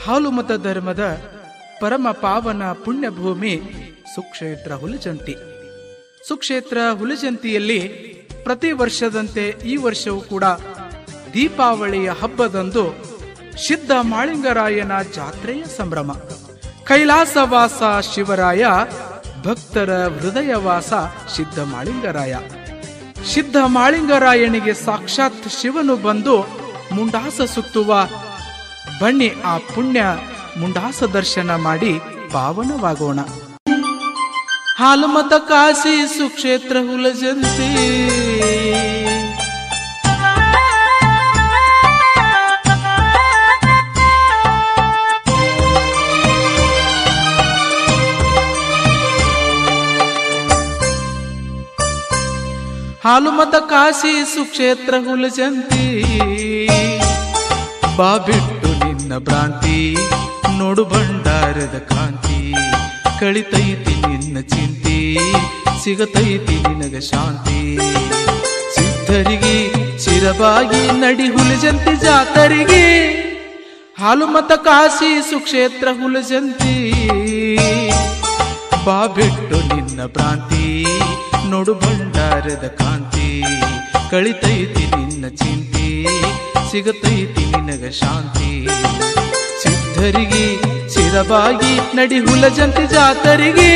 ಹಾಲುಮತ ಧರ್ಮದ ಪರಮ ಪಾವನ ಪುಣ್ಯಭೂಮಿ ಸುಕ್ಷೇತ್ರ ಹುಲಜಂತಿ ಸುಕ್ಷೇತ್ರ ಹುಲಜಂತಿಯಲ್ಲಿ ಪ್ರತಿ ವರ್ಷದಂತೆ ಈ ವರ್ಷವೂ ಕೂಡ ದೀಪಾವಳಿಯ ಹಬ್ಬದಂದು ಸಿದ್ಧ ಮಾಳಿಂಗರಾಯನ ಜಾತ್ರೆಯ ಸಂಭ್ರಮ ಕೈಲಾಸವಾಸ ಶಿವರಾಯ ಭಕ್ತರ ಹೃದಯವಾಸ ಸಿದ್ಧ ಮಾಳಿಂಗರಾಯ ಸಿದ್ಧ ಮಾಳಿಂಗರಾಯನಿಗೆ ಸಾಕ್ಷಾತ್ ಶಿವನು ಬಂದು ಮುಂಡಾಸ ಸುತ್ತುವ ಬನ್ನಿ ಆ ಪುಣ್ಯ ಮುಂಡಾಸ ದರ್ಶನ ಮಾಡಿ ಪಾವನವಾಗೋಣ ಹಾಲುಮತ ಕಾಶಿ ಸುಕ್ಷೇತ್ರ ಹುಲಜಂತಿ ಹಾಲುಮತ ಕಾಶಿ ಸುಕ್ಷೇತ್ರ ಹುಲಜಂತಿ ಬಾ ಬಿಟ್ಟು ನಿನ್ನ ಭ್ರಾಂತಿ ನೋಡು ಭಂಡಾರದ ಕಾಂತಿ ಕಳಿತೈತಿ ನಿನ್ನ ಚಿಂತಿ ಸಿಗತೈತಿ ನಿನಗ ಶಾಂತಿ ಸಿದ್ಧರಿಗೆ ಚಿರಬಾಗಿ ನಡಿ ಹುಲಜಂತಿ ಜಾತರಿಗೆ ಹಾಲುಮತ ಕಾಶಿ ಸುಕ್ಷೇತ್ರ ಹುಲಜಂತಿ ಬಾ ಬಿಟ್ಟು ನಿನ್ನ ಭ್ರಾಂತಿ ನೋಡು ಭಂಡಾರದ ಕಾಂತಿ ಕಳಿತೈತಿ ನಿನ್ನ ಚಿಂತಿ ಸಿಗತೈತಿ ನಿನಗ ಶಾಂತಿ ಸಿದ್ಧರಿಗೆ ಚಿರಬಾಗಿ ನಡಿ ಹುಲಜಂತಿ ಜಾತರಿಗೆ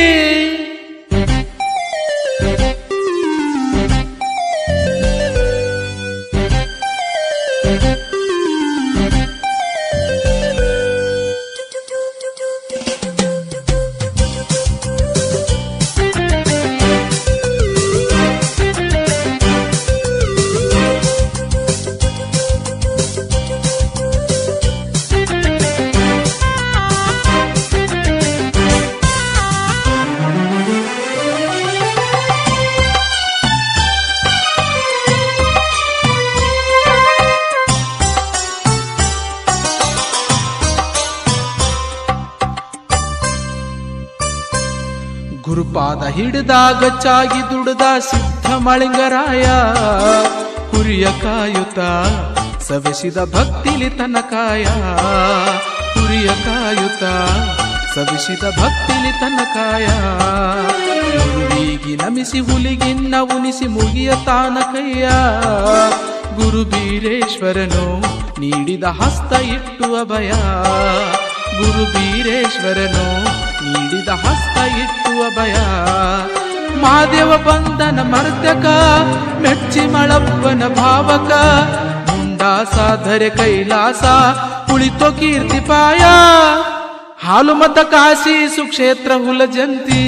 ಗುರುಪಾದ ಹಿಡಿದಾಗ ಚಾಗಿ ದುಡ್ದ ಸಿದ್ಧ ಮಳಿಂಗರಾಯ ಹುರಿಯ ಕಾಯುತ್ತ ಸವೆಸಿದ ಭಕ್ತಿಲಿ ತನ್ನ ಕಾಯ ಹುರಿಯ ಕಾಯುತ್ತ ಸವಿಸಿದ ಭಕ್ತಿಲಿ ತನ್ನ ಕಾಯ ಗುರುವಿಗಿ ನಮಿಸಿ ಹುಲಿಗಿನ್ನ ಉನಿಸಿ ಮುಗಿಯ ತಾನ ಕೈಯ ಗುರು ಬೀರೇಶ್ವರನು ನೀಡಿದ ಹಸ್ತ ಇಟ್ಟು ಅಭಯ ಗುರು ಬೀರೇಶ್ವರನು ನೀಡಿದ ಹಸ್ತ ಇಟ್ಟು ಅಭಯ ಮಾದೇವ ಬಂದನ ಮರ್ತ್ಯಕ ಮೆಚ್ಚಿ ಮಳಪ್ಪನ ಭಾವಕ ಮುಂಡಾಸ ಧರೆ ಕೈಲಾಸ ಕುಳಿತೋ ಕೀರ್ತಿಪಾಯ ಹಾಲು ಮತ ಕಾಶಿ ಸುಕ್ಷೇತ್ರ ಹುಲಜಂತಿ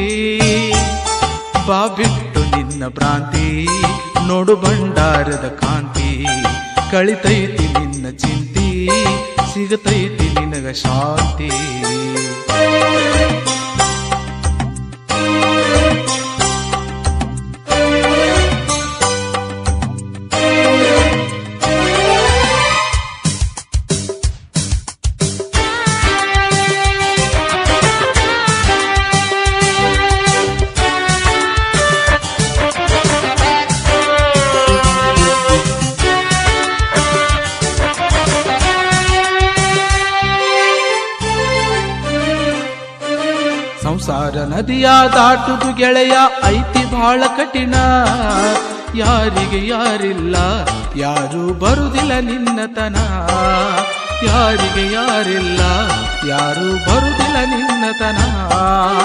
ಬಾ ಬಿಟ್ಟು ನಿನ್ನ ಭ್ರಾಂತಿ ನೋಡು ಭಂಡಾರದ ಕಾಂತಿ ಕಳಿತೈತಿ ನಿನ್ನ ಚಿಂತಿ ಸಿಗತೈತಿ ನಿನಗ ಶಾಂತಿ ಸಂಸಾರ ನದಿಯ ದಾಟುದು ಗೆಳೆಯ ಐತಿ ಬಹಳ ಕಠಿಣ ಯಾರಿಗೆ ಯಾರಿಲ್ಲ ಯಾರು ಬರುದಿಲ್ಲ ನಿನ್ನತನ ಯಾರಿಗೆ ಯಾರಿಲ್ಲ ಯಾರು ಬರುದಿಲ್ಲ ನಿನ್ನತನ